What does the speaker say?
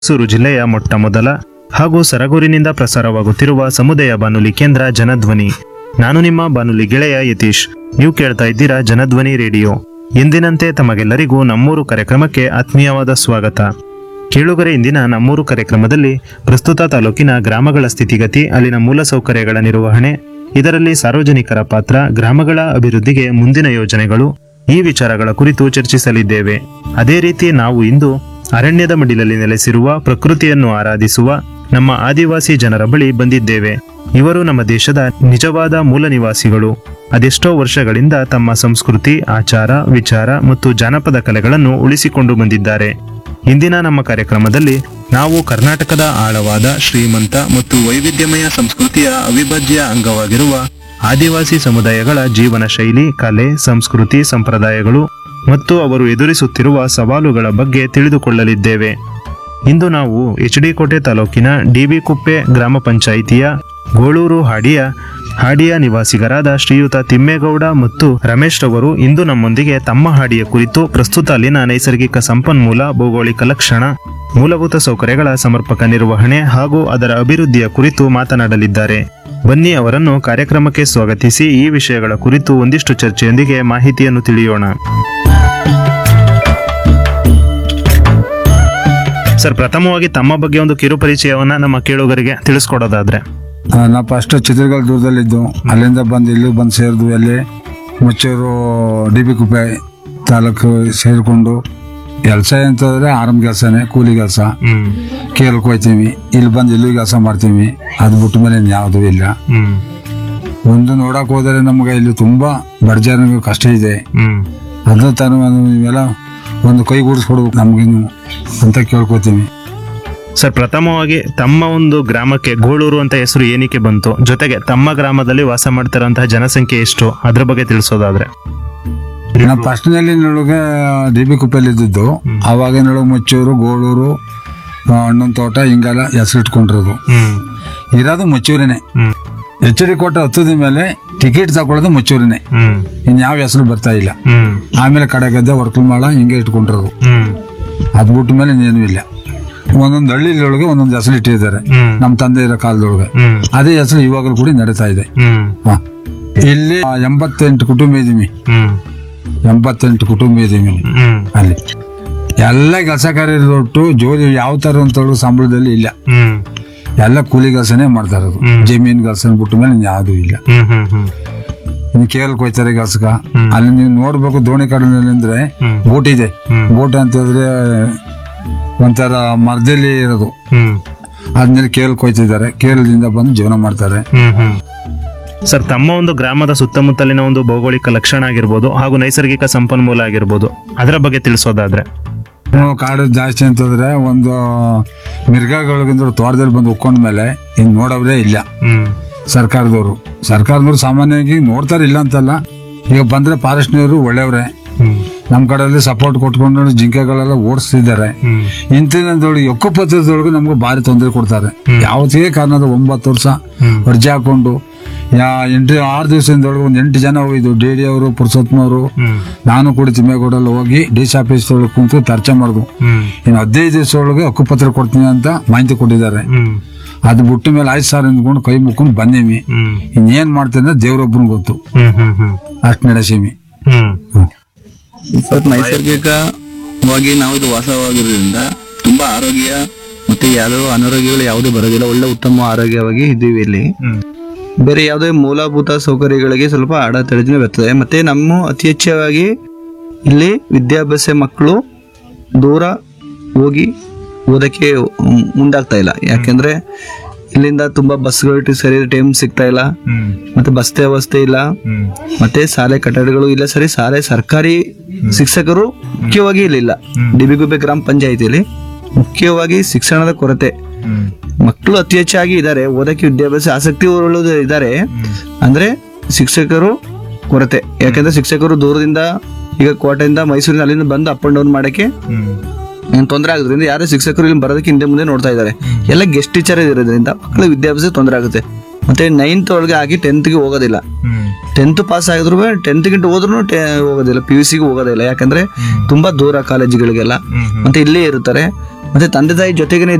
ಮೈಸೂರು ಜಿಲ್ಲೆಯ ಮೊಟ್ಟ ಮೊದಲ ಹಾಗೂ ಸರಗೂರಿನಿಂದ ಪ್ರಸಾರವಾಗುತ್ತಿರುವ ಸಮುದಾಯ ಬಾನುಲಿ ಕೇಂದ್ರ ಜನಧ್ವನಿ ನಾನು ನಿಮ್ಮ ಬಾನುಲಿ ಗೆಳೆಯ ಯತೀಶ್ ನೀವು ಕೇಳ್ತಾ ಇದ್ದೀರಾ ಜನಧ್ವನಿ ರೇಡಿಯೋ ಎಂದಿನಂತೆ ತಮಗೆಲ್ಲರಿಗೂ ನಮ್ಮೂರು ಕಾರ್ಯಕ್ರಮಕ್ಕೆ ಆತ್ಮೀಯವಾದ ಸ್ವಾಗತ ಕೇಳುಗರೆ ಇಂದಿನ ನಮ್ಮೂರು ಕಾರ್ಯಕ್ರಮದಲ್ಲಿ ಪ್ರಸ್ತುತ ತಾಲೂಕಿನ ಗ್ರಾಮಗಳ ಸ್ಥಿತಿಗತಿ ಅಲ್ಲಿನ ಮೂಲಸೌಕರ್ಯಗಳ ನಿರ್ವಹಣೆ ಇದರಲ್ಲಿ ಸಾರ್ವಜನಿಕರ ಪಾತ್ರ ಗ್ರಾಮಗಳ ಅಭಿವೃದ್ಧಿಗೆ ಮುಂದಿನ ಯೋಜನೆಗಳು ಈ ವಿಚಾರಗಳ ಕುರಿತು ಚರ್ಚಿಸಲಿದ್ದೇವೆ ಅದೇ ರೀತಿ ನಾವು ಇಂದು ಅರಣ್ಯದ ಮಡಿಲಲ್ಲಿ ನೆಲೆಸಿರುವ ಪ್ರಕೃತಿಯನ್ನು ಆರಾಧಿಸುವ ನಮ್ಮ ಆದಿವಾಸಿ ಜನರ ಬಳಿ ಬಂದಿದ್ದೇವೆ ಇವರು ನಮ್ಮ ದೇಶದ ನಿಜವಾದ ಮೂಲ ನಿವಾಸಿಗಳು ಅದೆಷ್ಟೋ ವರ್ಷಗಳಿಂದ ತಮ್ಮ ಸಂಸ್ಕೃತಿ ಆಚಾರ ವಿಚಾರ ಮತ್ತು ಜಾನಪದ ಕಲೆಗಳನ್ನು ಉಳಿಸಿಕೊಂಡು ಬಂದಿದ್ದಾರೆ ಇಂದಿನ ನಮ್ಮ ಕಾರ್ಯಕ್ರಮದಲ್ಲಿ ನಾವು ಕರ್ನಾಟಕದ ಆಳವಾದ ಶ್ರೀಮಂತ ಮತ್ತು ವೈವಿಧ್ಯಮಯ ಸಂಸ್ಕೃತಿಯ ಅವಿಭಾಜ್ಯ ಅಂಗವಾಗಿರುವ ಆದಿವಾಸಿ ಸಮುದಾಯಗಳ ಜೀವನ ಶೈಲಿ ಕಲೆ ಸಂಸ್ಕೃತಿ ಸಂಪ್ರದಾಯಗಳು ಮತ್ತು ಅವರು ಎದುರಿಸುತ್ತಿರುವ ಸವಾಲುಗಳ ಬಗ್ಗೆ ತಿಳಿದುಕೊಳ್ಳಲಿದ್ದೇವೆ ಇಂದು ನಾವು ಎಚ್ ಡಿ ಕೋಟೆ ತಾಲೂಕಿನ ಡಿಬಿ ಕುಪ್ಪೆ ಗ್ರಾಮ ಪಂಚಾಯಿತಿಯ ಗೋಳೂರು ಹಾಡಿಯ ಹಾಡಿಯ ನಿವಾಸಿಗರಾದ ಶ್ರೀಯುತ ತಿಮ್ಮೇಗೌಡ ಮತ್ತು ರಮೇಶ್ ರವರು ಇಂದು ನಮ್ಮೊಂದಿಗೆ ತಮ್ಮ ಹಾಡಿಯ ಕುರಿತು ಪ್ರಸ್ತುತ ಅಲ್ಲಿನ ನೈಸರ್ಗಿಕ ಸಂಪನ್ಮೂಲ ಭೌಗೋಳಿಕ ಲಕ್ಷಣ ಮೂಲಭೂತ ಸೌಕರ್ಯಗಳ ಸಮರ್ಪಕ ನಿರ್ವಹಣೆ ಹಾಗೂ ಅದರ ಅಭಿವೃದ್ಧಿಯ ಕುರಿತು ಮಾತನಾಡಲಿದ್ದಾರೆ ಬನ್ನಿ ಅವರನ್ನು ಕಾರ್ಯಕ್ರಮಕ್ಕೆ ಸ್ವಾಗತಿಸಿ ಈ ವಿಷಯಗಳ ಕುರಿತು ಒಂದಿಷ್ಟು ಚರ್ಚೆಯೊಂದಿಗೆ ಮಾಹಿತಿಯನ್ನು ತಿಳಿಯೋಣ ಸರ್ ಪ್ರಥಮವಾಗಿ ತಮ್ಮ ಬಗ್ಗೆ ಒಂದು ಕಿರು ಪರಿಚಯವನ್ನ ನಮ್ಮ ಕೇಳುಗರಿಗೆ ತಿಳಿಸ್ಕೊಡೋದಾದ್ರೆ ಆ, ನಾವು ಫಸ್ಟ್ ಚಿತ್ರಗಳ ದೂರದಲ್ಲಿದ್ದು ಅಲ್ಲಿಂದ ಬಂದು ಇಲ್ಲಿ ಬಂದು ಸೇರಿದ್ವಿ ಅಲ್ಲಿ ಮುಚ್ಚೂರು ಡಿ ಬಿ ಕುಪ್ಪೆ ತಾಲೂಕು ಸೇರಿಕೊಂಡು ಕೆಲಸ ಅಂತಂದ್ರೆ ಆರಾಮ್ ಕೆಲಸನೇ ಕೂಲಿ ಕೆಲಸ ಹ್ಮ್ ಕೇಳಕ್ ಹೋಯ್ತೀವಿ ಇಲ್ಲಿ ಬಂದು ಇಲ್ಲೂ ಕೆಲಸ ಮಾಡ್ತೀವಿ ಅದು ಬಿಟ್ಟ ಮೇಲೆ ಯಾವುದೂ ಇಲ್ಲ ಹ್ಮ್ ಒಂದು ನೋಡಕ್ ಹೋದರೆ ನಮ್ಗೆ ಇಲ್ಲಿ ತುಂಬಾ ಬಡಜನಿಗೆ ಕಷ್ಟ ಇದೆ ಹ್ಮ್ ಅದನ್ನ ತಾನು ನೀವೆಲ್ಲ ಒಂದು ಕೈ ಗೂಡಿಸ್ಕೊಡ್ಬೇಕು ನಮ್ಗೇನು ಅಂತ ಕೇಳ್ಕೊತೀವಿ ಸರ್ ಪ್ರಥಮವಾಗಿ ತಮ್ಮ ಒಂದು ಗ್ರಾಮಕ್ಕೆ ಗೋಳೂರು ಅಂತ ಹೆಸರು ಏನಕ್ಕೆ ಬಂತು ಜೊತೆಗೆ ತಮ್ಮ ಗ್ರಾಮದಲ್ಲಿ ವಾಸ ಮಾಡ್ತಿರೋಂತಹ ಜನಸಂಖ್ಯೆ ಎಷ್ಟು ಅದ್ರ ಬಗ್ಗೆ ತಿಳಿಸೋದಾದ್ರೆ ನಾವು ಫಸ್ಟ್ನಲ್ಲಿ ನೊಳಗೆ ಡಿ ಬಿ ಕುಪ್ಪೆಯಲ್ಲಿ ಇದ್ದಿದ್ದು ಅವಾಗ ನೊಳಗೆ ಮುಚ್ಚೂರು ಗೋಳೂರು ಆ, ಹಣ್ಣಿನ ತೋಟ ಹಿಂಗೆಲ್ಲ ಹೆಸರು ಇಟ್ಕೊಂಡಿರೋದು ಹ್ಮ್ ಇರೋದು ಮುಚ್ಚೂರಿನೇ ಹ್ಮ್ ಎಚ್ ಡಿ ಕೋಟೆ ಹತ್ತದ ಮೇಲೆ ಟಿಕೆಟ್ ತಗೊಳ್ಳೋದು ಮುಚ್ಚೂರಿನೇ ಹ್ಮ್ ಇನ್ಯಾವ ಹೆಸರು ಬರ್ತಾ ಇಲ್ಲ ಹ್ಮ್ ಆಮೇಲೆ ಕಡೆ ಗದ್ದೆ ವರ್ಕಲ್ ಮಾಡ ಹಿಂಗೆ ಇಟ್ಕೊಂಡಿರೋದು ಹ್ಮ್ ಅದು ಬಿಟ್ಟ ಮೇಲೆ ಇನ್ನೇನು ಇಲ್ಲ ಒಂದೊಂದು ಹಳ್ಳಿಯೊಳಗೆ ಒಂದೊಂದು ಹೆಸರು ಇಟ್ಟಿದ್ದಾರೆ ಹ್ಮ್ ನಮ್ಮ ತಂದೆ ಇರೋ ಕಾಲದೊಳಗೆ ಹ್ಮ್ ಅದೇ ಹೆಸರು ಇವಾಗಲೂ ಕೂಡ ನಡೀತಾ ಇದೆ ಹ್ಮ್ ಹ. ಇಲ್ಲಿ ಆ, ಎಂಬತ್ತೆಂಟು ಕುಟುಂಬ ಇದೀವಿ ಹ್ಮ್ ಎಂಬತ್ತೆಂಟು ಕುಟುಂಬ ಇದೀವಿ ಇಲ್ಲಿ. ಹ್ಮ್ ಅಲ್ಲಿ ಎಲ್ಲ ಕೆಲಸ ಕಾರ್ಯದೊಟ್ಟು ಜೋಲಿ ಯಾವ ತರ ಅಂತ ಸಂಬಳದಲ್ಲಿ ಇಲ್ಲ ಹ್ಮ್ ಎಲ್ಲ ಕೂಲಿ ಕೆಲಸನೇ ಮಾಡ್ತಾ ಇರೋದು ಹ್ಮ್. ಜಮೀನ್ ಕೆಲಸ ಬಿಟ್ಟ ಮೇಲೆ ಯಾವ್ದು ಇಲ್ಲ ಹ್ಮ್ ಹ್ಮ್ ಹ್ಮ್ ಇನ್ನು ಕೇರಳಕ್ಕೆ ಹೋಯ್ತಾರೆ ಕೆಲ್ಸಕ್ಕ ಹ್ಮ್. ಅಲ್ಲಿ ನೀವು ನೋಡ್ಬೇಕು ದೋಣಿ ಕಡಲಿನಲ್ಲಿ ಅಂದ್ರೆ ಹ್ಮ್. ಬೋಟ್ ಇದೆ ಹ್ಮ್. ಬೋಟ್ ಅಂತ ಹೇಳಿದ್ರೆ ಒಂಥರ ಮರದಲ್ಲಿ ಇರೋದು ಹ್ಮ್ ಅದ್ಮೇಲೆ ಕೇರಳಕ್ಕೆ ಹೋಯ್ತಿದ್ದಾರೆ ಕೇರಳದಿಂದ ಬಂದು ಜೀವನ ಮಾಡ್ತಾರೆ ಹ್ಮ್ ಹ್ಮ್ ಸರ್ ತಮ್ಮ ಒಂದು ಗ್ರಾಮದ ಸುತ್ತಮುತ್ತಲಿನ ಒಂದು ಭೌಗೋಳಿಕ ಲಕ್ಷಣ ಆಗಿರ್ಬೋದು ಹಾಗೂ ನೈಸರ್ಗಿಕ ಸಂಪನ್ಮೂಲ ಆಗಿರ್ಬೋದು ಅದರ ಬಗ್ಗೆ ತಿಳಿಸೋದಾದ್ರೆ ಇನ್ನು ಕಾಡು ಜಾಸ್ತಿ ಅಂತಂದ್ರೆ ಒಂದು ಮಿರ್ಗಗಳಿಗಿಂತ ತೋಟದಲ್ಲಿ ಬಂದು ಉಕ್ಕೊಂಡ ಮೇಲೆ ಇನ್ ನೋಡೋರೇ ಇಲ್ಲ ಹ್ಮ್ ಸರ್ಕಾರದವರು ಸರ್ಕಾರದವರು ಸಾಮಾನ್ಯವಾಗಿ ನೋಡ್ತಾರೆ ಇಲ್ಲ ಅಂತಲ್ಲ ಈಗ ಬಂದ್ರೆ ಫಾರೆಸ್ಟ್ನವರು ಒಳ್ಳೆಯವ್ರೆ ಹ್ಮ್ ನಮ್ಮ ಕಡೆಯಲ್ಲಿ ಸಪೋರ್ಟ್ ಕೊಟ್ಕೊಂಡು ಜಿಂಕೆಗಳೆಲ್ಲ ಓಡಿಸ್ತಿದ್ದಾರೆ ಹ್ಮ್ ಇಂತಿನದೊಳಗೆ ಒಕ್ಕಪತ್ರದೊಳಗೆ ನಮ್ಗೆ ಭಾರಿ ತೊಂದರೆ ಕೊಡ್ತಾರೆ ಯಾವುದೇ ಕಾರಣದ ಒಂಬತ್ತು ವರ್ಷ ಹ್ಮ್. ಅರ್ಜಿ ಹಾಕೊಂಡು ಯಾ ಎಂಟು ಆರು ದಿವಸದೊಳಗೆ ಒಂದು ಎಂಟು ಜನ ಹೋಗಿದ್ದು ಡಿ ಡಿ ಅವರು ಪುರುಷೋತ್ಮವರು ಹ್ಮ್ ನಾನು ಕೂಡ ತಿಮ್ಮೇಗೌಡಲ್ಲಿ ಹೋಗಿ ಡಿ ಸಿ ಆಫೀಸ್ ಒಳಗೆ ಕುಂತು ಚರ್ಚೆ ಮಾಡಿದ್ವು ಹ್ಮ್ ಇನ್ನು ಹದಿನೈದು ದಿವಸ ಒಳಗೆ ಹಕ್ಕುಪತ್ರ ಕೊಡ್ತೀನಿ ಅಂತ ಮಾಹಿತಿ ಕೊಟ್ಟಿದ್ದಾರೆ ಹ್ಮ್ ಅದು ಬಿಟ್ಟ ಮೇಲೆ ಆಯ್ತು ಸರ್ ಅಂದ್ಕೊಂಡು ಕೈ ಮುಕ್ಕೊಂಡು ಬಂದೀವಿ ಹ್ಮ್ ಇನ್ನೇನ್ ಮಾಡ್ತೀನಿ ದೇವ್ರೊಬ್ಬನ ಗೊತ್ತು ಹ್ಮ್ ಹ್ಮ್ ಹ್ಮ್ ಅಷ್ಟು ನಡೆಸೀವಿ ಹ್ಮ್ ಸರ್ ನೈಸರ್ಗಿಕವಾಗಿ ನಾವು ಇದು ವಾಸವಾಗಿರೋದ್ರಿಂದ ತುಂಬಾ ಆರೋಗ್ಯ ಮತ್ತೆ ಯಾವುದೋ ಅನಾರೋಗ್ಯಗಳು ಯಾವುದೂ ಬರೋದಿಲ್ಲ ಒಳ್ಳೆ ಉತ್ತಮ ಆರೋಗ್ಯವಾಗಿ ಇದ್ದೀವಿ ಇಲ್ಲಿ ಹ್ಮ್ ಬೇರೆ ಯಾವುದೇ ಮೂಲಭೂತ ಸೌಕರ್ಯಗಳಿಗೆ ಸ್ವಲ್ಪ ಅಡೆತಡೆನೇ ಬರ್ತದೆ ಮತ್ತೆ ನಮ್ಮ ಅತಿ ಹೆಚ್ಚಾಗಿ ಇಲ್ಲಿ ವಿದ್ಯಾಭ್ಯಾಸ ಮಕ್ಕಳು ದೂರ ಹೋಗಿ ಓದಕ್ಕೆ ಮ್, ಮುಂದಾಗ್ತಾ ಇಲ್ಲ ಯಾಕೆಂದ್ರೆ ಇಲ್ಲಿಂದ ತುಂಬಾ ಬಸ್ಗಳು ಸರಿ ಟೈಮ್ ಸಿಗ್ತಾ ಇಲ್ಲ ಹ್ಮ್ ಮತ್ತೆ ಬಸ್ ವ್ಯವಸ್ಥೆ ಇಲ್ಲ ಹ್ಮ್ ಮತ್ತೆ ಶಾಲೆ ಕಟ್ಟಡಗಳು ಇಲ್ಲ ಸರಿ ಶಾಲೆ ಸರ್ಕಾರಿ ಶಿಕ್ಷಕರು ಮುಖ್ಯವಾಗಿ ಇಲ್ಲಿಲ್ಲ ಡಿಬಿಗುಬ್ಬೆ ಗ್ರಾಮ ಪಂಚಾಯಿತಿಯಲ್ಲಿ ಮುಖ್ಯವಾಗಿ ಶಿಕ್ಷಣದ ಕೊರತೆ ಹ್ಮ್ ಮಕ್ಕಳು ಅತಿ ಹೆಚ್ಚಾಗಿ ಇದ್ದಾರೆ ಓದಕ್ಕೆ ವಿದ್ಯಾಭ್ಯಾಸ ಆಸಕ್ತಿ ಉಳ್ಳೋರು ಇದ್ದಾರೆ ಅಂದ್ರೆ ಶಿಕ್ಷಕರು ಕೊರತೆ ಯಾಕಂದ್ರೆ ಶಿಕ್ಷಕರು ದೂರದಿಂದ ಈಗ ಕೋಟೆಯಿಂದ ಮೈಸೂರಿನ ಅಲ್ಲಿಂದ ಬಂದು ಅಪ್ ಅಂಡ್ ಡೌನ್ ಮಾಡಕ್ಕೆ ಹ್ಮ್ ತೊಂದರೆ ಆಗೋದ್ರಿಂದ ಯಾರು ಶಿಕ್ಷಕರು ಇಲ್ಲಿ ಬರೋದಕ್ಕೆ ಹಿಂದೆ ಮುಂದೆ ನೋಡ್ತಾ ಇದ್ದಾರೆ ಎಲ್ಲ ಗೆಸ್ಟ್ ಟೀಚರ್ ಇರೋದ್ರಿಂದ ಮಕ್ಕಳ ವಿದ್ಯಾಭ್ಯಾಸ ತೊಂದರೆ ಆಗುತ್ತೆ ಮತ್ತೆ ನೈನ್ತ್ ಒಳಗೆ ಆಗಿ ಟೆಂತ್ಗೆ ಹೋಗೋದಿಲ್ಲ ಹ್ಮ್ ಟೆಂತ್ ಪಾಸ್ ಆಗಿದ್ರು ಟೆಂತ್ ಗಿಂತ ಹೋದ್ರು ಹೋಗೋದಿಲ್ಲ ಪಿ ಯು ಸಿಗೆ ಹೋಗೋದಿಲ್ಲ ಯಾಕಂದ್ರೆ ತುಂಬಾ ದೂರ ಕಾಲೇಜುಗಳಿಗೆಲ್ಲ ಹ್ಮ್ ಹ್ಮ್ ಮತ್ತೆ ಇಲ್ಲೇ ಇರ್ತಾರೆ ಮತ್ತೆ ತಂದೆ ತಾಯಿ ಜೊತೆಗೇನೆ